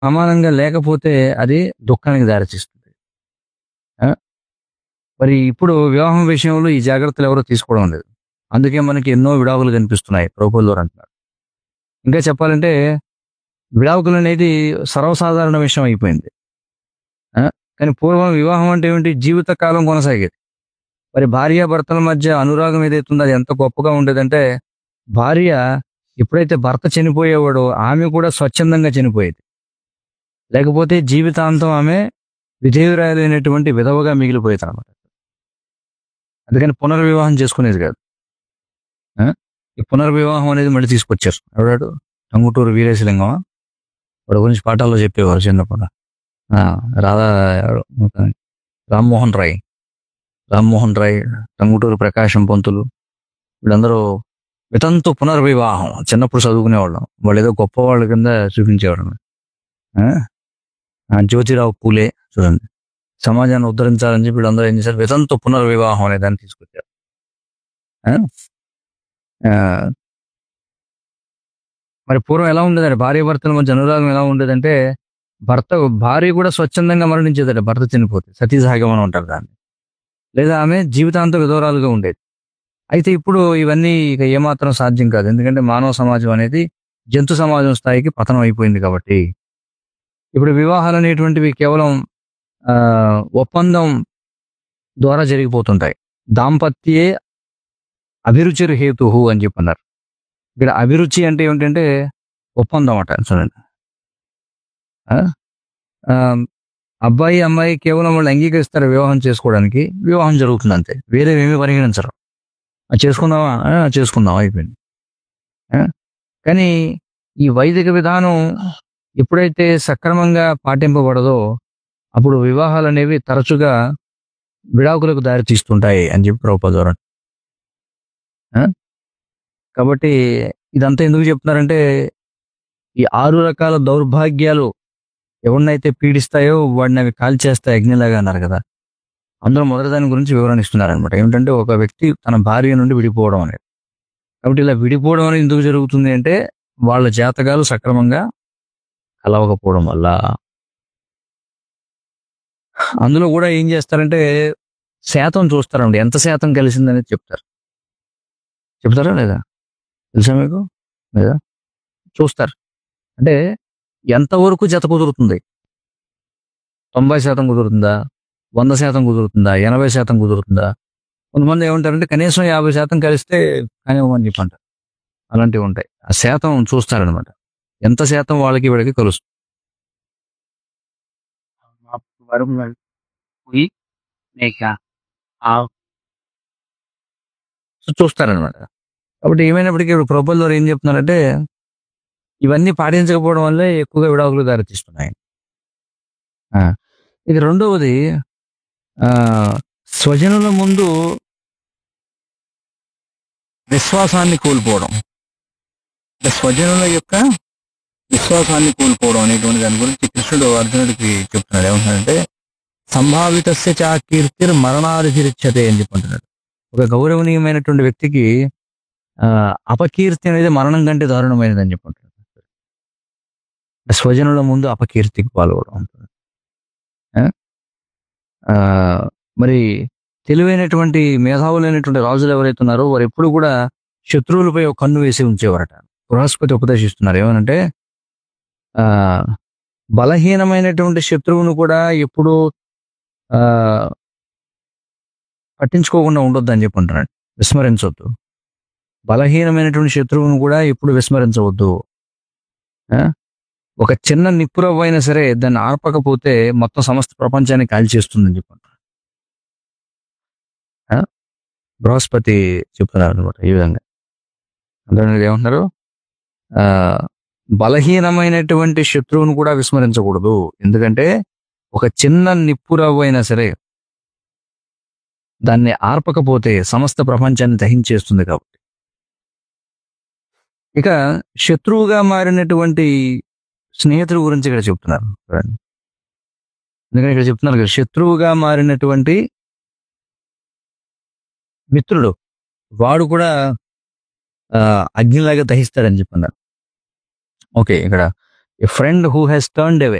సమానంగా లేకపోతే అది దుఃఖానికి దారితీస్తుంది ఆ? మరి ఇప్పుడు వివాహం విషయంలో ఈ జాగ్రత్తలు ఎవరో తీసుకోవడం లేదు అందుకే మనకి ఎన్నో విడాకులు కనిపిస్తున్నాయి ప్రభుత్వం అంటున్నారు ఇంకా చెప్పాలంటే విడాకులు అనేది సర్వసాధారణ విషయం అయిపోయింది ఆ? కానీ పూర్వం వివాహం అంటే ఏమిటి జీవితకాలం కొనసాగేది మరి భార్య భర్తల మధ్య అనురాగం ఏదైతుందో అది ఎంత గొప్పగా ఉండేదంటే భార్య ఎప్పుడైతే భర్త చనిపోయేవాడో ఆమె కూడా స్వచ్ఛందంగా చనిపోయేది లేకపోతే జీవితాంతం ఆమె విధేయురాలైనటువంటి విధవగా మిగిలిపోయేది అనమాట అందుకని పునర్వివాహం చేసుకునేది కాదు ఆ? ఈ పునర్వివాహం అనేది మళ్ళీ తీసుకొచ్చారు ఎవడాడు టంగుటూరు వీరేశలింగం వాడి గురించి పాఠాల్లో చెప్పేవారు చిన్నప్పుడు ఆ, రాధా ఎవరు? రామ్మోహన్ రాయ్ రామ్మోహన్ రాయ్ టంగుటూరు ప్రకాశం పంతులు వీళ్ళందరూ వితంతు పునర్వివాహం చిన్నప్పుడు చదువుకునేవాళ్ళం వాళ్ళు ఏదో గొప్ప వాళ్ళ కింద చూపించేవాడు ఆ? ఆ, జ్యోతిరావు పూలే చూడండి సమాజాన్ని ఉద్ధరించాలని చెప్పి వీళ్ళందరూ ఏం చేశారు వితంతు పునర్వివాహం అనే దాన్ని తీసుకొచ్చారు ఆ? ఆ, మరి పూర్వం ఎలా ఉండేదంటే భార్య భర్తల మధ్య అనురాగం ఎలా ఉండేదంటే భర్త భార్య కూడా స్వచ్ఛందంగా మరణించేదట భర్త చనిపోతే సతీ సహగమనం అంటారు దాన్ని లేదా ఆమె జీవితాంత విధవరాలుగా ఉండేది అయితే ఇప్పుడు ఇవన్నీ ఇక ఏమాత్రం సాధ్యం కాదు ఎందుకంటే మానవ సమాజం అనేది జంతు సమాజం స్థాయికి పతనం అయిపోయింది కాబట్టి ఇప్పుడు వివాహాలు అనేటువంటివి కేవలం ఆ, ఒప్పందం ద్వారా జరిగిపోతుంటాయి దాంపత్యే అభిరుచిరు హేతు అని చెప్పి అన్నారు ఇక్కడ అభిరుచి అంటే ఏమిటంటే ఒప్పందం అట చూడండి ఆ? ఆ, అబ్బాయి అమ్మాయి కేవలం వాళ్ళు అంగీకరిస్తారు వివాహం చేసుకోవడానికి వివాహం జరుగుతుంది అంతే వేరే ఏమీ పరిగణించరు ఆ, చేసుకుందామా ఆ, చేసుకుందాం అయిపోయింది ఆ? కానీ ఈ వైదిక విధానం ఎప్పుడైతే సక్రమంగా పాటింపబడదో అప్పుడు వివాహాలు అనేవి తరచుగా విడాకులకు దారి తీస్తుంటాయి అని చెప్పి ప్రభుత్వం కాబట్టి ఇదంతా ఎందుకు చెప్తున్నారంటే ఈ ఆరు రకాల దౌర్భాగ్యాలు ఎవరినైతే పీడిస్తాయో వాడిని అవి కాల్చేస్తాయి అగ్నిలాగా అన్నారు కదా అందులో మొదటి దాని గురించి వివరణ ఇస్తున్నారనమాట ఏమిటంటే ఒక వ్యక్తి తన భార్య నుండి విడిపోవడం అనేది కాబట్టి ఇలా విడిపోవడం అనేది ఎందుకు జరుగుతుంది అంటే వాళ్ళ జాతకాలు సక్రమంగా కలవకపోవడం వల్ల అందులో కూడా ఏం చేస్తారంటే శాతం చూస్తారండి ఎంత శాతం కలిసిందనేది చెప్తారు చెప్తారా లేదా తెలుసా మీకు లేదా చూస్తారు అంటే ఎంతవరకు జత కుదురుతుంది తొంభై శాతం కుదురుతుందా వంద శాతం కుదురుతుందా ఎనభై శాతం కుదురుతుందా కొంతమంది ఏమంటారంటే కనీసం యాభై శాతం కలిస్తే కానివ్వమని చెప్పి అంటారు అలాంటివి ఉంటాయి ఆ శాతం చూస్తారనమాట ఎంత శాతం వాళ్ళకి వీళ్ళకి కలుస్తుంది वरुण हुई नहीं क्या आओ సో చూస్తారనమాట కాబట్టి ఏమైనప్పటికీ ఇప్పుడు ప్రభుత్వం వారు ఏం చెప్తున్నారంటే ఇవన్నీ పాటించకపోవడం వల్లే ఎక్కువగా విడాకులు దారితీస్తున్నాయి ఆ, ఇది రెండవది ఆ, స్వజనుల ముందు విశ్వాసాన్ని కోల్పోవడం అంటే స్వజనుల యొక్క విశ్వాసాన్ని కోల్పోవడం అనేటువంటి దాని గురించి కృష్ణుడు అర్జునుడికి చెప్తున్నాడు ఏమంటున్నాడంటే సంభావితస్య చా కీర్తిర్ మరణాధిరిచ్యతే అని చెప్పుకుంటున్నాడు ఒక గౌరవనీయమైనటువంటి వ్యక్తికి ఆ, అపకీర్తి అనేది మరణం కంటే దారుణమైనది అని చెప్పుకుంటున్నాడు స్వజనుల ముందు అపకీర్తికి పాల్గొవడం అంటున్నాడు. ఆ? ఆ, మరి తెలివైనటువంటి మేధావులైనటువంటి రాజులు ఎవరైతే ఉన్నారో వారు ఎప్పుడు కూడా శత్రువులపై ఒక కన్ను వేసి ఉంచేవారట బృహస్పతి ఉపదేశిస్తున్నారు ఏమనంటే ఆ బలహీనమైనటువంటి శత్రువును కూడా ఎప్పుడు ఆ పట్టించుకోకుండా ఉండొద్దు అని చెప్పి అంటున్నాడు విస్మరించవద్దు బలహీనమైనటువంటి శత్రువును కూడా ఎప్పుడు విస్మరించవద్దు ఆ? ఒక చిన్న నిప్పురవ్వ అయినా సరే దాన్ని ఆర్పకపోతే మొత్తం సమస్త ప్రపంచాన్ని కాల్చేస్తుందని చెప్పి అంటున్నాడు. ఆ? బృహస్పతి చెప్తున్నారు అనమాట ఈ విధంగా అంటే ఏమంటున్నారు ఆ బలహీనమైనటువంటి శత్రువును కూడా విస్మరించకూడదు ఎందుకంటే ఒక చిన్న నిప్పురవ్వ అయినా సరే దాన్ని ఆర్పకపోతే సమస్త ప్రపంచాన్ని దహించేస్తుంది కాబట్టి ఇక శత్రువుగా మారినటువంటి స్నేహితుడు గురించి ఇక్కడ చెప్తున్నారు చూడండి. ఎందుకంటే ఇక్కడ చెప్తున్నారు కదా శత్రువుగా మారినటువంటి మిత్రుడు వాడు కూడా ఆ, అగ్నిలాగా దహిస్తాడని చెప్తున్నారు ఓకే ఇక్కడ a friend who has turned away